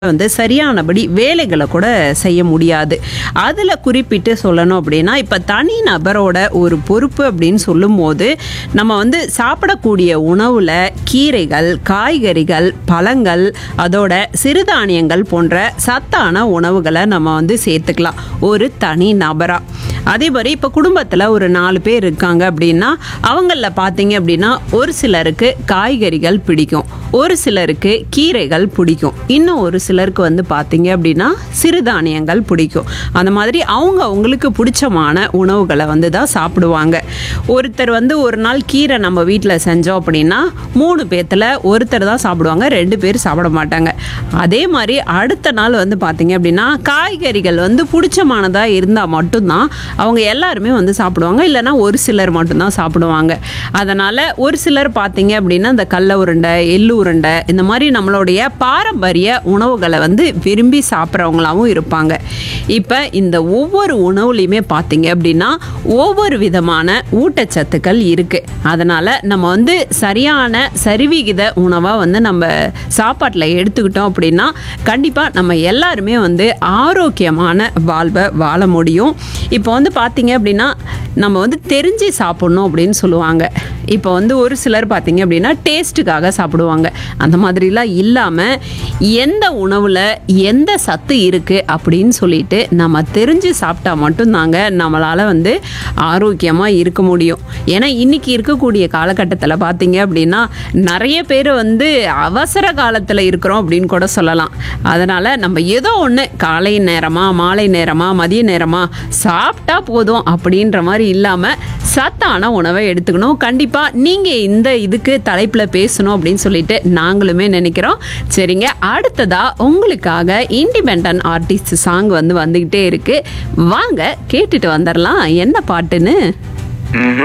வந்து சரியானபடி வேலைகளை கூட செய்ய முடியாது அதில் குறிப்பிட்டு சொல்லணும் அப்படின்னா இப்போ தனி நபரோட ஒரு பொறுப்பு அப்படின்னு சொல்லும்போது நம்ம வந்து சாப்பிடக்கூடிய உணவில் கீரைகள் காய்கறிகள் பழங்கள் அதோட சிறுதானியங்கள் போன்ற சத்தான உணவுகளை நம்ம வந்து சேர்த்துக்கலாம் ஒரு தனி நபராக அதே மாதிரி இப்போ குடும்பத்தில் ஒரு நாலு பேர் இருக்காங்க அப்படின்னா அவங்களில் பார்த்தீங்க அப்படின்னா ஒரு சிலருக்கு காய்கறிகள் பிடிக்கும் ஒரு சிலருக்கு கீரைகள் பிடிக்கும் இன்னும் ஒரு சிலருக்கு வந்து பார்த்தீங்க அப்படின்னா சிறுதானியங்கள் பிடிக்கும் அந்த மாதிரி அவங்க அவங்களுக்கு பிடிச்சமான உணவுகளை வந்து தான் சாப்பிடுவாங்க ஒருத்தர் வந்து ஒரு நாள் கீரை நம்ம வீட்டில் செஞ்சோம் அப்படின்னா மூணு பேர்த்தில் ஒருத்தர் தான் சாப்பிடுவாங்க ரெண்டு பேர் சாப்பிட மாட்டாங்க அதே மாதிரி அடுத்த நாள் வந்து பார்த்தீங்க அப்படின்னா காய்கறிகள் வந்து பிடிச்சமானதாக இருந்தால் மட்டும்தான் அவங்க எல்லாருமே வந்து சாப்பிடுவாங்க இல்லைன்னா ஒரு சிலர் மட்டும்தான் சாப்பிடுவாங்க அதனால் ஒரு சிலர் பார்த்தீங்க அப்படின்னா இந்த கடல உருண்டை எள்ளு உருண்டை இந்த மாதிரி நம்மளுடைய பாரம்பரிய உணவுகளை வந்து விரும்பி சாப்பிட்றவங்களாவும் இருப்பாங்க இப்போ இந்த ஒவ்வொரு உணவுலையுமே பார்த்தீங்க அப்படின்னா ஒவ்வொரு விதமான ஊட்டச்சத்துக்கள் இருக்குது அதனால் நம்ம வந்து சரியான சரிவிகித உணவாக வந்து நம்ம சாப்பாட்டில் எடுத்துக்கிட்டோம் அப்படின்னா கண்டிப்பாக நம்ம எல்லாருமே வந்து ஆரோக்கியமான வாழ்வை வாழ முடியும் இப்போ வந்து பார்த்தீங்க அப்படின்னா நம்ம வந்து தெரிஞ்சு சாப்பிட்ணும் அப்படின்னு சொல்லுவாங்க இப்போ வந்து ஒரு சிலர் பார்த்தீங்க அப்படின்னா டேஸ்ட்டுக்காக சாப்பிடுவாங்க அந்த மாதிரிலாம் இல்லாமல் எந்த உணவில் எந்த சத்து இருக்குது அப்படின்னு சொல்லிட்டு நம்ம தெரிஞ்சு சாப்பிட்டா மட்டும்தாங்க நம்மளால் வந்து ஆரோக்கியமாக இருக்க முடியும் ஏன்னா இன்னைக்கு இருக்கக்கூடிய காலகட்டத்தில் பார்த்தீங்க அப்படின்னா நிறைய பேர் வந்து அவசர காலத்தில் இருக்கிறோம் அப்படின்னு கூட சொல்லலாம் அதனால் நம்ம ஏதோ ஒன்று காலை நேரமாக மாலை நேரமாக மதிய நேரமாக சாப்பிட்டா போதும் அப்படின்ற மாதிரி இல்லாமல் சத்தான உணவை எடுத்துக்கணும் கண்டிப்பாக நீங்கள் இந்த இதுக்கு தலைப்பில் பேசணும் அப்படின்னு சொல்லிட்டு நாங்களுமே நினைக்கிறோம் சரிங்க அடுத்ததாக உங்களுக்காக இண்டிபெண்ட் ஆர்டிஸ்ட் சாங் வந்து வந்துக்கிட்டே இருக்கு வாங்க கேட்டுட்டு வந்துடலாம் என்ன பாட்டுன்னு